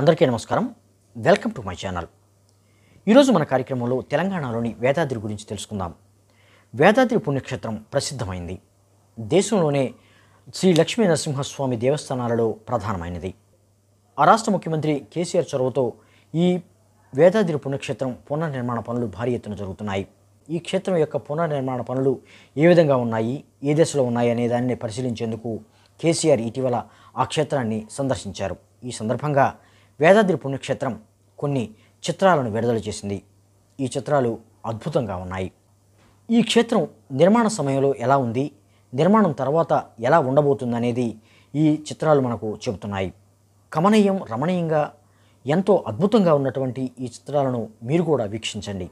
అందరికీ నమస్కారం welcome to my channel ఈరోజు మన కార్యక్రమంలో తెలంగాణలోని వేదాద్రి గురించి తెలుసుకుందాం వేదాద్రి పుణ్యక్షేత్రం ప్రసిద్ధమైంది దేశంలోనే శ్రీ లక్ష్మీ నరసింహస్వామి దేవస్థానాలలో ప్రధానమైనది ఆ రాష్ట్ర ముఖ్యమంత్రి కేసీఆర్ చొరవతో ఈ వేదాద్రి పుణ్యక్షేత్రం పునర్నిర్మాణ పనులు భారీ ఎత్తున జరుగుతున్నాయి ఈ క్షేత్రం యొక్క పునర్నిర్మాణ పనులు ఏ విధంగా ఉన్నాయి ఏ దశలో ఉన్నాయి అనే దానిని పరిశీలించేందుకు కేసీఆర్ ఇటీవల ఆ క్షేత్రాన్ని సందర్శించారు ఈ సందర్భంగా వేదాద్రి పుణ్యక్షేత్రం కొన్ని చిత్రాలను విడుదల చేసింది ఈ చిత్రాలు అద్భుతంగా ఉన్నాయి ఈ క్షేత్రం నిర్మాణ సమయంలో ఎలా ఉంది నిర్మాణం తర్వాత ఎలా ఉండబోతుందనేది ఈ చిత్రాలు మనకు చెబుతున్నాయి కమనీయం రమణీయంగా ఎంతో అద్భుతంగా ఉన్నటువంటి ఈ చిత్రాలను మీరు కూడా వీక్షించండి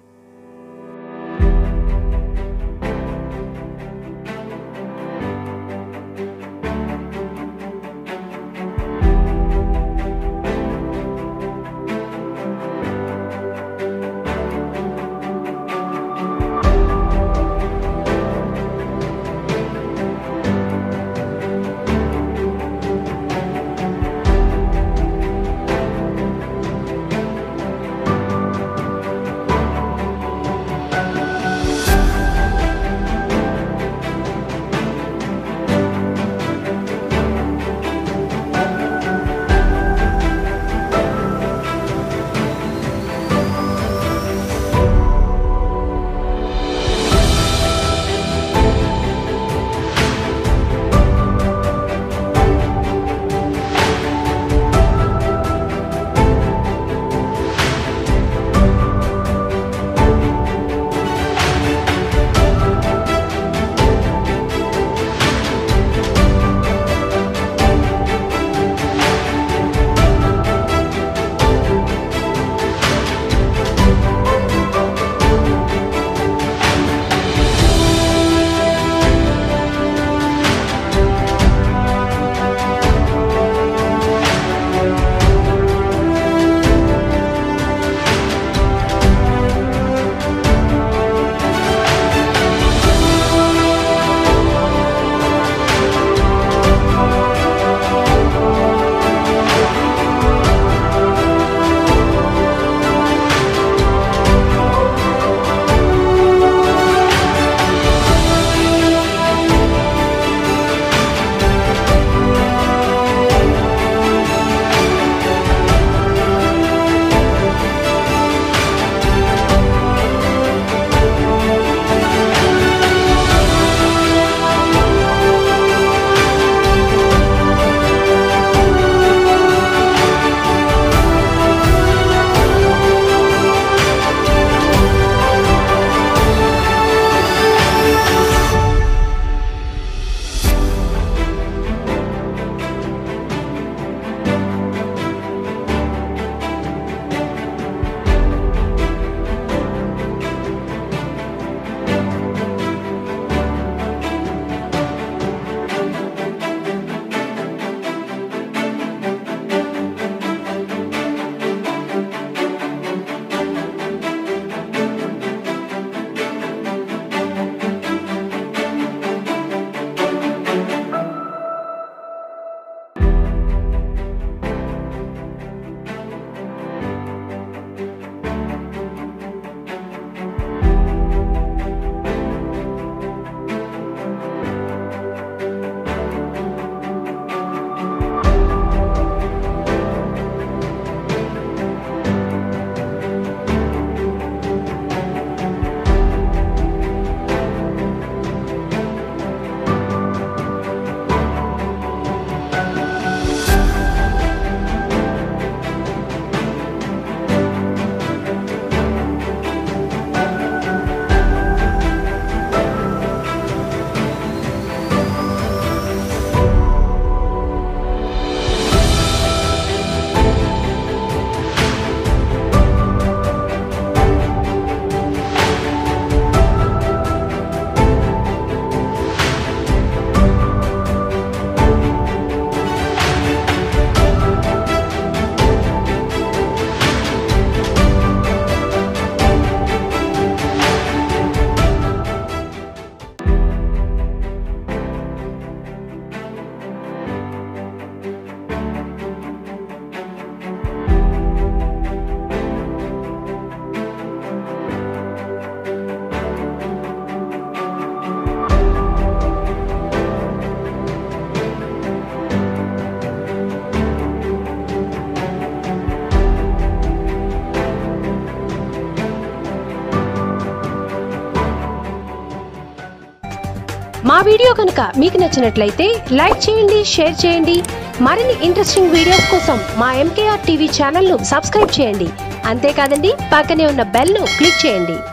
మా వీడియో కనుక మీకు నచ్చినట్లయితే లైక్ చేయండి షేర్ చేయండి మరిన్ని ఇంట్రెస్టింగ్ వీడియోస్ కోసం మా ఎంకేఆర్ టీవీ ఛానల్ను సబ్స్క్రైబ్ చేయండి అంతేకాదండి పక్కనే ఉన్న బెల్ను క్లిక్ చేయండి